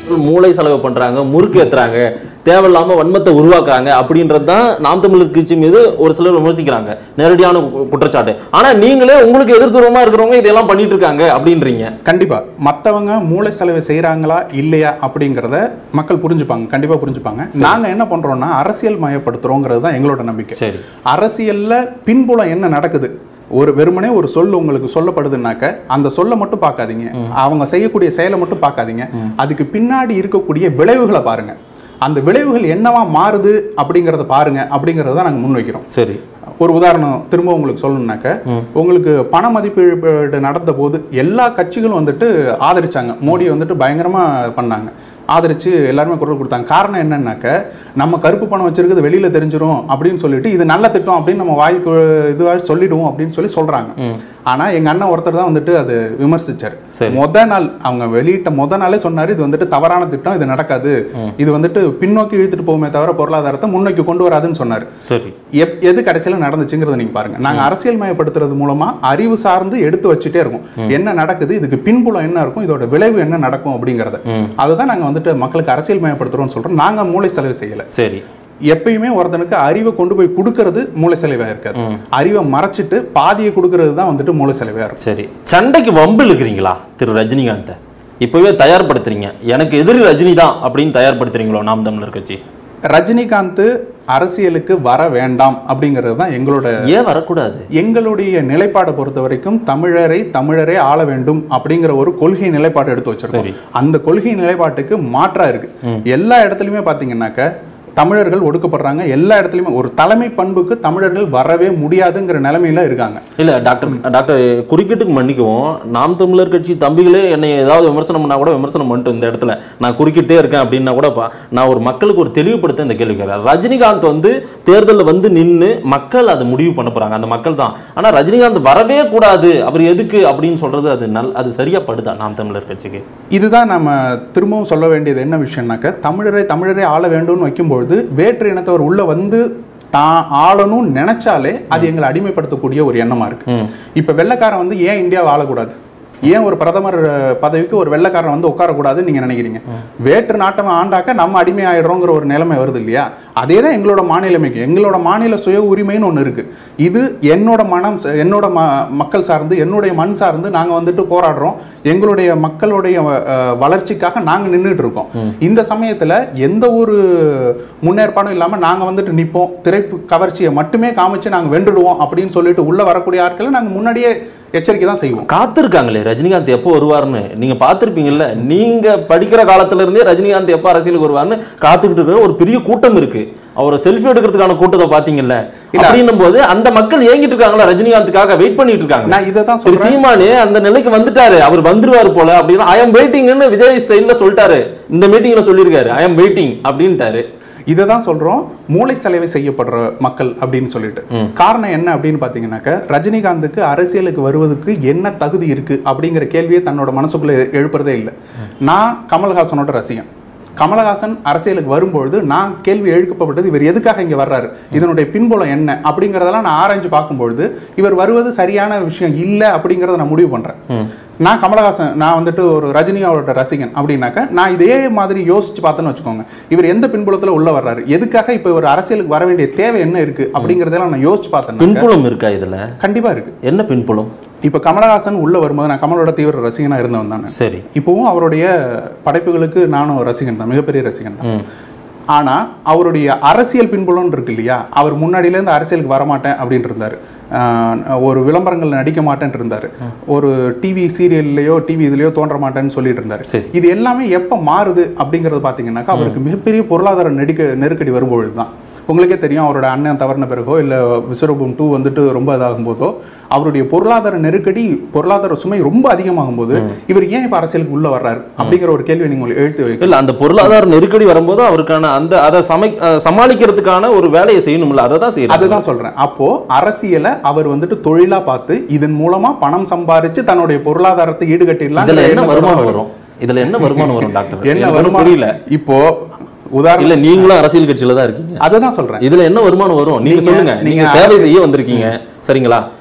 மூளை செலவு பண்றாங்க முறுக்கு ஏத்துறாங்க தேவையில்லாம வன்மத்தை உருவாக்குறாங்க அப்படின்றது தான் நாம் தமிழர் கட்சி மீது ஒரு சிலர் விமர்சிக்கிறாங்க நேரடியான கு- குற்றச்சாட்டு ஆனா நீங்களே உங்களுக்கு எதிர்த்துவமா இருக்கிறவங்க இதெல்லாம் பண்ணிட்டு இருக்காங்க அப்படின்றீங்க கண்டிப்பா மத்தவங்க மூளை செலவு செய்றாங்களா இல்லையா அப்படிங்கறத மக்கள் புரிஞ்சுப்பாங்க கண்டிப்பா புரிஞ்சுப்பாங்க நாங்க என்ன பண்றோம்னா அரசியல் மயப்படுத்துறோங்கிறது தான் எங்களோட நம்பிக்கை சரி அரசியல்ல பின்புலம் என்ன நடக்குது ஒரு வெறுமனே ஒரு சொல் உங்களுக்கு சொல்லப்படுதுன்னாக்க அந்த சொல்லை மட்டும் பார்க்காதீங்க அவங்க செய்யக்கூடிய செயலை மட்டும் பார்க்காதீங்க அதுக்கு பின்னாடி இருக்கக்கூடிய விளைவுகளை பாருங்க அந்த விளைவுகள் என்னவா மாறுது அப்படிங்கறத பாருங்க அப்படிங்கறத தான் நாங்க முன்வைக்கிறோம் சரி ஒரு உதாரணம் திரும்ப உங்களுக்கு சொல்லணும்னாக்க உங்களுக்கு பண மதிப்பீடு நடந்த போது எல்லா கட்சிகளும் வந்துட்டு ஆதரிச்சாங்க மோடியை வந்துட்டு பயங்கரமா பண்ணாங்க ஆதரிச்சு எல்லாருமே குரல் கொடுத்தாங்க காரணம் என்னன்னாக்க நம்ம கருப்பு பணம் வச்சிருக்கிறது வெளியில தெரிஞ்சிரும் அப்படின்னு சொல்லிட்டு இது நல்ல திட்டம் அப்படின்னு நம்ம வாய்க்கு இதுவாக சொல்லிடுவோம் அப்படின்னு சொல்லி சொல்றாங்க ஆனா எங்க அண்ணன் ஒருத்தர் தான் வந்துட்டு அது விமர்சிச்சார் சரி. முத நாள் அவங்க வெளியிட்ட முத நாளே சொன்னாரு இது வந்துட்டு தவறான திட்டம் இது நடக்காது இது வந்துட்டு பின்னோக்கி இழுத்துட்டு போகுமே தவிர பொருளாதாரத்தை முன்னோக்கி கொண்டு வராதுன்னு சொன்னாரு சரி எப் எது கடைசியில் நடந்துச்சுங்கிறத நீங்க பாருங்க நாங்க அரசியல் மயப்படுத்துறது மூலமா அறிவு சார்ந்து எடுத்து வச்சுட்டே இருக்கோம் என்ன நடக்குது இதுக்கு பின்புலம் என்ன இருக்கும் இதோட விளைவு என்ன நடக்கும் அப்படிங்கறத அதுதான் நாங்க வந்துட்டு மக்களுக்கு அரசியல் மயப்படுத்துறோம்னு சொல்றோம் நாங்க மூளை செலவு செய்யல சரி எப்பயுமே ஒருத்தனுக்கு அறிவை கொண்டு போய் கொடுக்கறது மூளை செலவா இருக்காது அறிவை மறைச்சிட்டு பாதியை கொடுக்கறது தான் வந்துட்டு மூளை செலவா இருக்கும் சரி சண்டைக்கு வம்பு இழுக்கிறீங்களா திரு ரஜினிகாந்தை இப்பவே தயார்படுத்துறீங்க எனக்கு எதிரி ரஜினி தான் அப்படின்னு தயார்படுத்துறீங்களோ நாம் தமிழர் கட்சி ரஜினிகாந்த் அரசியலுக்கு வர வேண்டாம் அப்படிங்கிறது தான் எங்களோட ஏன் வரக்கூடாது எங்களுடைய நிலைப்பாடை பொறுத்த வரைக்கும் தமிழரை தமிழரே ஆள வேண்டும் அப்படிங்கிற ஒரு கொள்கை நிலைப்பாடு எடுத்து வச்சிருக்கோம் சரி. அந்த கொள்கை நிலைப்பாட்டுக்கு மாற்றா இருக்கு எல்லா இடத்துலயுமே பாத்தீங்கன்னாக்க தமிழர்கள் ஒடுக்கப்படுறாங்க எல்லா இடத்துலயுமே ஒரு தலைமை பண்புக்கு தமிழர்கள் வரவே முடியாதுங்கிற நிலைமையில இருக்காங்க இல்ல டாக்டர் டாக்டர் குறுக்கிட்டுக்கு மன்னிக்கவும் நாம் தமிழர் கட்சி தம்பிகளே என்னை ஏதாவது விமர்சனம் பண்ணா கூட விமர்சனம் பண்ணிட்டு இந்த இடத்துல நான் குறுக்கிட்டே இருக்கேன் அப்படின்னா கூட பா- நான் ஒரு மக்களுக்கு ஒரு தெளிவுபடுத்த இந்த கேள்வி கேட்கிறேன் ரஜினிகாந்த் வந்து தேர்தலில் வந்து நின்று மக்கள் அதை முடிவு பண்ண போறாங்க அந்த மக்கள் தான் ஆனா ரஜினிகாந்த் வரவே கூடாது அவர் எதுக்கு அப்படின்னு சொல்றது அது நல் அது சரியா படுதா நாம் தமிழர் கட்சிக்கு இதுதான் நம்ம திரும்பவும் சொல்ல வேண்டியது என்ன விஷயம்னாக்க தமிழரை தமிழரே ஆள வேண்டும்னு வைக்கும்பொழுது வேற்று இனத்தவர் உள்ள வந்து தான் ஆளணும்னு நினைச்சாலே அது எங்களை அடிமைப்படுத்தக்கூடிய ஒரு எண்ணமா இருக்கு இப்ப வெள்ளைக்காரன் வந்து ஏன் இந்தியாவை ஆளக்கூடாது ஏன் ஒரு பிரதமர் அஹ், பதவிக்கு ஒரு வெள்ளைக்காரன் வந்து உட்காரக்கூடாதுன்னு நீங்க நினைக்கிறீங்க வேற்று நாட்டவன் ஆண்டாக்க நம்ம அடிமை ஆயிடுறோங்கிற ஒரு நிலைமை வருது இல்லையா அதே தான் எங்களோட மாநிலமைக்கு எங்களோட மாநில சுய உரிமைன்னு ஒன்று இருக்கு இது என்னோட மனம் ச- என்னோட ம மக்கள் சார்ந்து என்னுடைய மண் சார்ந்து நாங்க வந்துட்டு போராடுறோம் எங்களுடைய மக்களுடைய அஹ், வளர்ச்சிக்காக நாங்க நின்றுட்டு இருக்கோம் இந்த சமயத்துல எந்த ஒரு முன்னேற்பாடும் இல்லாம நாங்க வந்துட்டு நிப்போம் திரைப்பு கவர்ச்சியை மட்டுமே காமிச்சு நாங்க வென்றுடுவோம் அப்படின்னு சொல்லிட்டு உள்ள வரக்கூடிய ஆட்களை நாங்க முன்னாடியே எச்சரிக்கை தான் செய்வோம் காத்திருக்காங்களே ரஜினிகாந்த் எப்போ வருவார்னு நீங்க பார்த்திருப்பீங்கல்ல நீங்க படிக்கிற காலத்துல இருந்தே ரஜினிகாந்த் எப்போ அரசியலுக்கு வருவார்னு காத்துக்கிட்டு இருக்கிற ஒரு பெரிய கூட்டம் இருக்கு அவரை செல்ஃபி எடுக்கிறதுக்கான கூட்டத்தை பாத்தீங்கல்ல அப்படின்னும் போது அந்த மக்கள் ஏங்கிட்டு இருக்காங்களா ரஜினிகாந்துக்காக வெயிட் பண்ணிட்டு இருக்காங்க நான் இதை தான் திரு சொல்றேன் சீமானே அந்த நிலைக்கு வந்துட்டாரு அவர் வந்துருவாரு போல அப்படின்னு ஐ எம் வெயிட்டிங்னு விஜய் ஸ்டைல்ல சொல்லிட்டாரு இந்த மீட்டிங்ல சொல்லியிருக்காரு ஐ எம் வெயிட்டிங் அப்படின்ட்டாரு இதை தான் சொல்றோம் மூளை செலவை செய்யப்படுற மக்கள் அப்படின்னு சொல்லிட்டு காரணம் என்ன அப்படின்னு பார்த்தீங்கன்னாக்க ரஜினிகாந்துக்கு அரசியலுக்கு வருவதற்கு என்ன தகுதி இருக்கு அப்படிங்கிற கேள்வியை தன்னோட மனசுக்குள்ள எ- எழுப்புறதே இல்லை நான் கமல்ஹாசனோட ரசிகன் கமலஹாசன் அரசியலுக்கு வரும்பொழுது நான் கேள்வி எழுப்பப்பட்டது இவர் எதுக்காக இங்க வர்றாரு இதனுடைய பின்புலம் என்ன அப்படிங்கறதெல்லாம் நான் ஆராய்ஞ்சு பார்க்கும்பொழுது இவர் வருவது சரியான விஷயம் இல்லை அப்படிங்கறத நான் முடிவு பண்றேன் நான் கமலஹாசன் நான் வந்துட்டு ஒரு ரஜினியோட ரசிகன் அப்படின்னாக்க நான் இதே மாதிரி யோசிச்சு பார்த்தேன்னு வச்சுக்கோங்க இவர் எந்த பின்புலத்துல உள்ள வர்றாரு எதுக்காக இப்போ ஒரு அரசியலுக்கு வர வேண்டிய தேவை என்ன இருக்கு அப்படிங்கறதெல்லாம் நான் யோசிச்சு பார்த்தேன் பின்புலம் இருக்கா இதுல கண்டிப்பா இருக்கு என்ன பின்புலம் இப்போ கமலஹாசன் உள்ள வரும்போது நான் கமலோட தீவிர ரசிகனா இருந்தவன் தானே சரி இப்போவும் அவருடைய படைப்புகளுக்கு நானும் ரசிகன் தான் மிகப்பெரிய ரசிகன் தான் ஆனா அவருடைய அரசியல் பின்புலம் இருக்கு இல்லையா அவர் முன்னாடியிலேருந்து அரசியலுக்கு வரமாட்டேன் அப்படின்னு இருந்தாரு ஆஹ் ஒரு விளம்பரங்கள் நடிக்க மாட்டேன்னு இருந்தாரு ஒரு டிவி சீரியல்லையோ டிவி இதுலயோ தோன்ற மாட்டேன்னு சொல்லிட்டு இருந்தாரு சரி. இது எல்லாமே எப்ப மாறுது அப்படிங்கறது பாத்தீங்கன்னாக்கா அவருக்கு மிகப்பெரிய பொருளாதார நெருக்க நெருக்கடி வரும்பொழுது தான் உங்களுக்கே தெரியும் அவரோட அண்ணன் தவறின பிறகோ இல்ல விஸ்வரூபம் டூ வந்துட்டு ரொம்ப இதாகும் போதோ அவருடைய பொருளாதார நெருக்கடி பொருளாதார சுமை ரொம்ப அதிகமாகும் போது இவர் ஏன் இப்ப அரசியலுக்கு உள்ள வர்றாரு அப்படிங்கிற ஒரு கேள்வி நீங்க உங்களுக்கு எழுத்து வைக்க இல்ல அந்த பொருளாதார நெருக்கடி வரும்போது அவருக்கான அந்த அதை சமை அஹ் சமாளிக்கிறதுக்கான ஒரு வேலையை செய்யணும்ல அதை தான் செய்யறாரு அதுதான் சொல்றேன் அப்போ அரசியலை அவர் வந்துட்டு தொழிலா பார்த்து இதன் மூலமா பணம் சம்பாரிச்சு தன்னுடைய பொருளாதாரத்தை ஈடுகட்டிடலாம் இதுல என்ன வருமானம் வரும் இதுல என்ன வருமானம் வரும் டாக்டர் என்ன எனக்கு ஒண்ணும் வருமானம் புரியல இப்போ உதாரணம் இல்ல நீங்களும் அரசியல் கட்சியில தான் இருக்கீங்க அதை தான் சொல்றேன் இதுல என்ன வருமானம் வரும் நீங்க நீங்க- சொல்லுங்க நீங்க நீங்க சேவை செய்ய வந்திருக்கீங்க சரிங்களா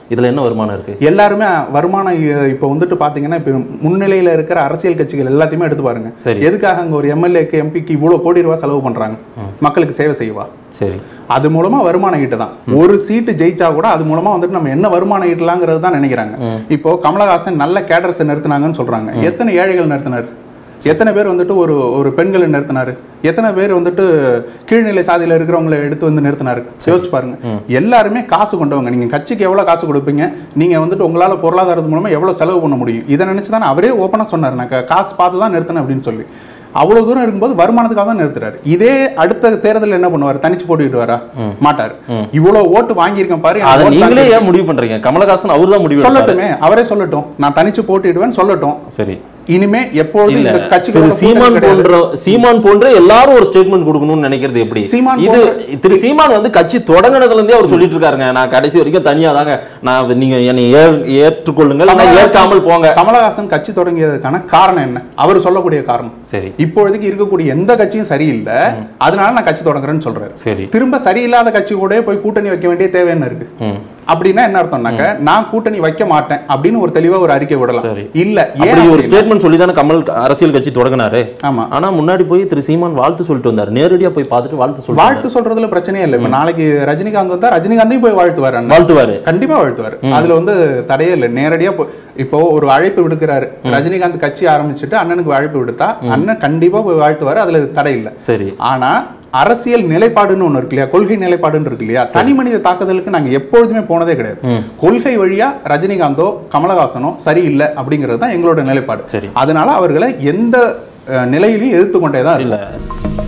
இதுல என்ன வருமானம் இருக்கு எல்லாருமே வருமானம் இ- இப்போ வந்துட்டு பாத்தீங்கன்னா இப்போ முன்னிலையில இருக்கிற அரசியல் கட்சிகள் எல்லாத்தையுமே எடுத்து பாருங்க சரி. எதுக்காக அங்க ஒரு எம்எல்ஏக்கு எம்பிக்கு இவ்வளவு கோடி ரூபாய் செலவு பண்றாங்க மக்களுக்கு சேவை செய்வா சரி அது மூலமா வருமானம் ஈட்டு தான் ஒரு சீட்டு ஜெயிச்சா கூட அது மூலமா வந்துட்டு நம்ம என்ன வருமானம் ஈட்டலாங்கிறது தான் நினைக்கிறாங்க இப்போ கமலஹாசன் நல்ல கேடர்ஸை நிறுத்தினாங்கன்னு சொல்றாங்க எத்தனை ஏழைகள் நிறுத்தினார் எத்தனை பேர் வந்துட்டு ஒரு ஒரு பெண்களை நிறுத்தினாரு எத்தனை பேர் வந்துட்டு கீழ்நிலை சாதியில இருக்கிறவங்களை எடுத்து வந்து நிறுத்தினாரு யோசிச்சு பாருங்க எல்லாருமே காசு கொண்டவங்க நீங்க கட்சிக்கு எவ்வளவு காசு கொடுப்பீங்க நீங்க வந்துட்டு உங்களால பொருளாதாரத்து மூலமா எவ்வளவு செலவு பண்ண முடியும் இதை நினைச்சு தானே அவரே ஓப்பனா சொன்னார் நான் கா- காசு பார்த்து தான் நிறுத்தினேன் அப்படின்னு சொல்லி அவ்வளவு தூரம் இருக்கும்போது வருமானத்துக்காக தான் நிறுத்துறாரு இதே அடுத்த தேர்தலில் என்ன பண்ணுவார் தனிச்சு போட்டுக்கிட்டு வரா மாட்டார் இவ்வளவு ஓட்டு வாங்கியிருக்கேன் பாரு அதை எனக்கு ஓட்டு நீங்களே ஏன் முடிவு பண்றீங்க கமலஹாசன் அவர் தான் முடிவு எடுத்தாரு. சொல்லட்டுமே அவரே சொல்லட்டும் நான் தனிச்சு போட்டிடுவேன் சொல்லட்டும் சரி இனிமே எப்பொழுதும் இல்ல இந்த திரு கட்சிக்கு சீமான் போன்ற சீமான் போன்ற எல்லாரும் ஒரு ஸ்டேட்மெண்ட் கொடுக்கணும்னு நினைக்கிறது எப்படி சீமான் இது திரு சீமான் வந்து கட்சி தொடங்கினதுல இருந்தே அவர் சொல்லிட்டு இருக்காருங்க நான் கடைசி வரைக்கும் தனியா தாங்க நான் நீங்க என்னை ஏ- ஏற்றுக்கொள்ளுங்கள் இல்லைன்னா ஏற்காமல் போங்க கமலஹாசன் கட்சி தொடங்கியதுக்கான காரணம் என்ன அவர் சொல்லக்கூடிய காரணம் சரி இப்பொழுதுக்கு இருக்கக்கூடிய எந்த கட்சியும் சரியில்லை அதனால நான் கட்சி தொடங்குறேன்னு சொல்றாரு சரி திரும்ப சரியில்லாத கட்சி கூட போய் கூட்டணி வைக்க வேண்டிய தேவை என்ன இருக்கு ம். அப்படின்னா என்ன அர்த்தம்னாக்க நான் கூட்டணி வைக்க மாட்டேன் அப்படின்னு ஒரு தெளிவா ஒரு அறிக்கை விடலாம் சரி. இல்ல ஏன் அப்படி ஒரு அப்படின்னா- ஸ்டேட்மெண்ட் சொல்லி தானே கமல் அரசியல் கட்சி தொடங்கினாரு ஆமா ஆனா முன்னாடி போய் திரு சீமான் வாழ்த்து சொல்லிட்டு வந்தார் நேரடியா போய் பார்த்துட்டு வாழ்த்து சொல்லிட்டு வாழ்த்து சொல்றதுல பிரச்சனையே இல்லை இப்ப நாளைக்கு ரஜினிகாந்த் வந்தா ரஜினிகாந்தையும் போய் வாழ்த்துவாரு அண்ணா வாழ்த்துவாரு கண்டிப்பா வாழ்த்துவாரு அதுல வந்து தடையே இல்லை நேரடியா போ- இப்போ ஒரு அழைப்பு விடுக்கிறாரு ரஜினிகாந்த் கட்சி ஆரம்பிச்சுட்டு அண்ணனுக்கு அழைப்பு விடுத்தா அண்ணன் கண்டிப்பா போய் வாழ்த்துவாரு அதுல தடை இல்லை சரி ஆனா அரசியல் நிலைப்பாடுன்னு ஒண்ணு இருக்கு இல்லையா கொள்கை நிலைப்பாடுன்னு இருக்கு இல்லையா தனி மனித தாக்குதலுக்கு நாங்க எப்பொழுதுமே போனதே கிடையாது கொள்கை வழியா ரஜினிகாந்தோ கமலஹாசனோ சரியில்லை அப்படிங்கிறது தான் எங்களோட நிலைப்பாடு சரி. அதனால அவர்களை எந்த அஹ், நிலையிலையும் எதிர்த்து கொண்டே தான் இருக்கு. இல்ல